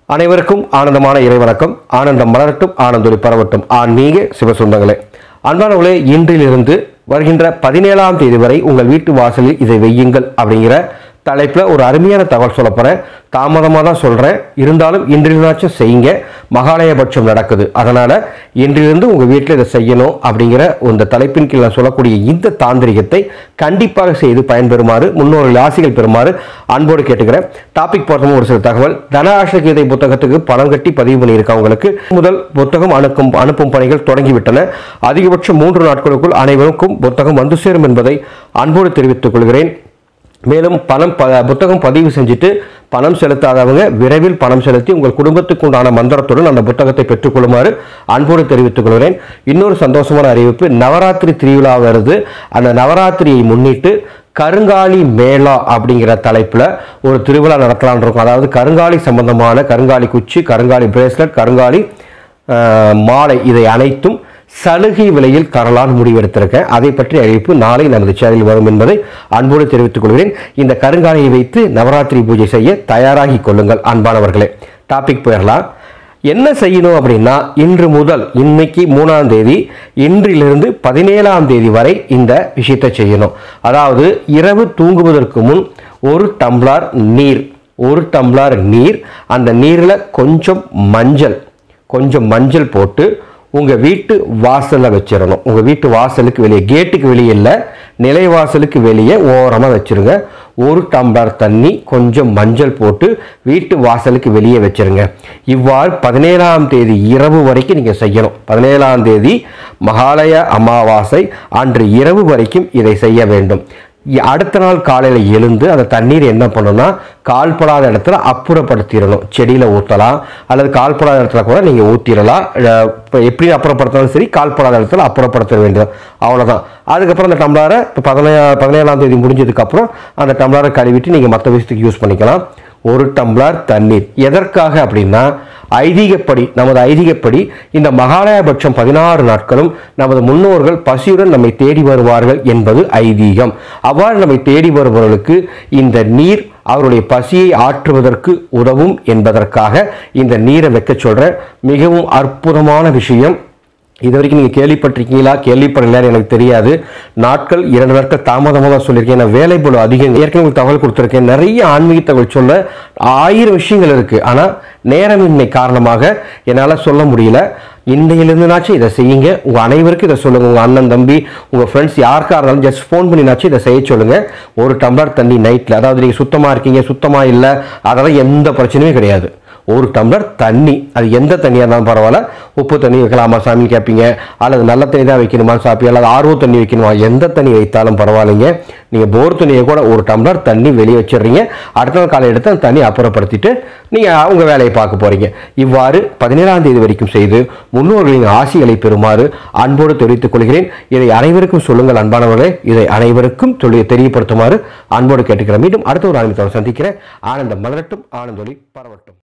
அனைவருக்கும் ஆனந்தமான இறைவணக்கம் ஆனந்தம் மலரட்டும் ஆனந்தொலி பரவட்டும் ஆன்மீக சிவசுந்தங்களே அன்பானவர்களே இன்றிலிருந்து வருகின்ற பதினேழாம் தேதி வரை உங்கள் வீட்டு வாசலில் இதை வையுங்கள் அப்படிங்கிற தலைப்பில் ஒரு அருமையான தகவல் சொல்ல போகிறேன் தாமதமாக தான் சொல்கிறேன் இருந்தாலும் இன்றிலிருந்தாச்சும் செய்யுங்க மகாலயபட்சம் நடக்குது அதனால் இன்றிலிருந்து உங்கள் வீட்டில் இதை செய்யணும் அப்படிங்கிற இந்த தலைப்பின் கீழ் நான் சொல்லக்கூடிய இந்த தாந்திரிகத்தை கண்டிப்பாக செய்து பயன்பெறுமாறு முன்னோர்கள் ஆசைகள் பெறுமாறு அன்போடு கேட்டுக்கிறேன் டாபிக் பொறுத்தவரை ஒரு சில தகவல் தனாஷ கீதை புத்தகத்துக்கு பணம் கட்டி பதிவு பண்ணியிருக்கவங்களுக்கு முதல் புத்தகம் அனுப்பும் அனுப்பும் பணிகள் தொடங்கிவிட்டன அதிகபட்சம் மூன்று நாட்களுக்குள் அனைவருக்கும் புத்தகம் வந்து சேரும் என்பதை அன்போடு தெரிவித்துக் கொள்கிறேன் மேலும் பணம் ப புத்தகம் பதிவு செஞ்சுட்டு பணம் செலுத்தாதவங்க விரைவில் பணம் செலுத்தி உங்கள் குடும்பத்துக்கு உண்டான மந்திரத்துடன் அந்த புத்தகத்தை பெற்றுக்கொள்ளுமாறு அன்போடு தெரிவித்துக் கொள்கிறேன் இன்னொரு சந்தோஷமான அறிவிப்பு நவராத்திரி திருவிழா வருது அந்த நவராத்திரியை முன்னிட்டு கருங்காலி மேளா அப்படிங்கிற தலைப்பில் ஒரு திருவிழா நடத்தலாம்னு இருக்கோம் அதாவது கருங்காலி சம்பந்தமான கருங்காலி குச்சி கருங்காலி பிரேஸ்லெட் கருங்காலி ஆஹ், மாலை இதை அனைத்தும் சலுகை விலையில் தரலான்னு முடிவெடுத்திருக்கேன் அதை பற்றி அறிவிப்பு நாளை நமது சேனலில் வரும் என்பதை அன்போடு தெரிவித்துக் கொள்கிறேன் இந்த கருங்காலியை வைத்து நவராத்திரி பூஜை செய்ய தயாராகி கொள்ளுங்கள் அன்பானவர்களே டாபிக் போயிடலாம் என்ன செய்யணும் அப்படின்னா இன்று முதல் இன்னைக்கு மூணாம் தேதி இன்றிலிருந்து பதினேழாம் தேதி வரை இந்த விஷயத்தை செய்யணும் அதாவது இரவு தூங்குவதற்கு முன் ஒரு டம்ளர் நீர் ஒரு டம்ளர் நீர் அந்த நீரில் கொஞ்சம் மஞ்சள் கொஞ்சம் மஞ்சள் போட்டு உங்கள் வீட்டு வாசலில் வச்சிடணும் உங்கள் வீட்டு வாசலுக்கு வெளியே கேட்டுக்கு வெளியே இல்லை நிலைவாசலுக்கு வெளியே ஓரமாக வச்சிருங்க ஒரு டம்ளர் தண்ணி கொஞ்சம் மஞ்சள் போட்டு வீட்டு வாசலுக்கு வெளியே வச்சிருங்க இவ்வாறு பதினேழாம் தேதி இரவு வரைக்கும் நீங்கள் செய்யணும் பதினேழாம் தேதி மகாலய அமாவாசை அன்று இரவு வரைக்கும் இதை செய்ய வேண்டும் இ- அடுத்த நாள் காலையில் எழுந்து அந்த தண்ணீர் என்ன பண்ணணும்னா கால்படாத இடத்துல அப்புறப்படுத்திடணும் செடியில் ஊற்றலாம் அல்லது கால்படாத இடத்துல கூட நீங்கள் ஊற்றிடலாம் இப்போ எப்படி அப்புறப்படுத்தினாலும் சரி கால்படாத இடத்துல அப்புறப்படுத்த வேண்டும் அவ்வளோதான் அதுக்கப்புறம் அந்த டம்ளரை இப்போ பதினே பதினேழாம் தேதி முடிஞ்சதுக்கப்புறம் அந்த டம்ளரை கழுவிட்டு நீங்கள் மற்ற விஷயத்துக்கு யூஸ் பண்ணிக்கலாம் ஒரு டம்ளர் தண்ணீர் எதற்காக அப்படின்னா ஐதீகப்படி நமது ஐதீகப்படி இந்த மகாலயபட்சம் பதினாறு நாட்களும் நமது முன்னோர்கள் பசியுடன் நம்மை தேடி வருவார்கள் என்பது ஐதீகம் அவ்வாறு நம்மை தேடி வருபவர்களுக்கு இந்த நீர் அவருடைய பசியை ஆற்றுவதற்கு உதவும் என்பதற்காக இந்த நீரை வைக்க சொல்ற மிகவும் அற்புதமான விஷயம் இது வரைக்கும் நீங்கள் கேள்விப்பட்டிருக்கீங்களா கேள்விப்படலைன்னு எனக்கு தெரியாது நாட்கள் இரண்டு நாட்கள் தாமதமாக தான் சொல்லியிருக்கேன் நான் வேலை போல அதிகம் ஏற்கனவே உங்களுக்கு தகவல் கொடுத்துருக்கேன் நிறைய ஆன்மீக தகவல் சொல்ல ஆயிரம் விஷயங்கள் இருக்குது ஆனால் நேரமின்மை காரணமாக என்னால் சொல்ல முடியல இன்றையிலிருந்துனாச்சும் இதை செய்யுங்க உங்கள் அனைவருக்கும் இதை சொல்லுங்கள் உங்கள் அண்ணன் தம்பி உங்கள் ஃப்ரெண்ட்ஸ் யாருக்காக இருந்தாலும் ஜஸ்ட் ஃபோன் பண்ணினாச்சும் இதை செய்ய சொல்லுங்கள் ஒரு டம்ளர் தண்ணி நைட்டில் அதாவது நீங்கள் சுத்தமாக இருக்கீங்க சுத்தமாக இல்லை அதெல்லாம் எந்த பிரச்சனையும் கிடையாது ஒரு டம்ளர் தண்ணி அது எந்த தண்ணியாக இருந்தாலும் பரவாயில்ல உப்பு தண்ணி வைக்கலாமா சாமி கேட்பீங்க அல்லது நல்ல தண்ணி தான் வைக்கணுமா சாப்பி அல்லது ஆர்வ தண்ணி வைக்கணுமா எந்த தண்ணி வைத்தாலும் பரவாயில்லைங்க நீங்கள் போர் தண்ணியை கூட ஒரு டம்ளர் தண்ணி வெளியே வச்சிடுறீங்க அடுத்த நாள் காலை எடுத்து அந்த தண்ணி அப்புறப்படுத்திட்டு நீங்கள் உங்கள் வேலையை பார்க்க போகிறீங்க இவ்வாறு பதினேழாம் தேதி வரைக்கும் செய்து முன்னோர்களின் ஆசிகளை பெறுமாறு அன்போடு தெரிவித்துக் கொள்கிறேன் இதை அனைவருக்கும் சொல்லுங்கள் அன்பானவர்களே இதை அனைவருக்கும் சொல்லி தெரியப்படுத்துமாறு அன்போடு கேட்டுக்கிறேன் மீண்டும் அடுத்த ஒரு ஆரம்பித்தவரை சந்திக்கிறேன் ஆனந்தம் மலரட்டும் ஆனந்தொலி பரவட்டும்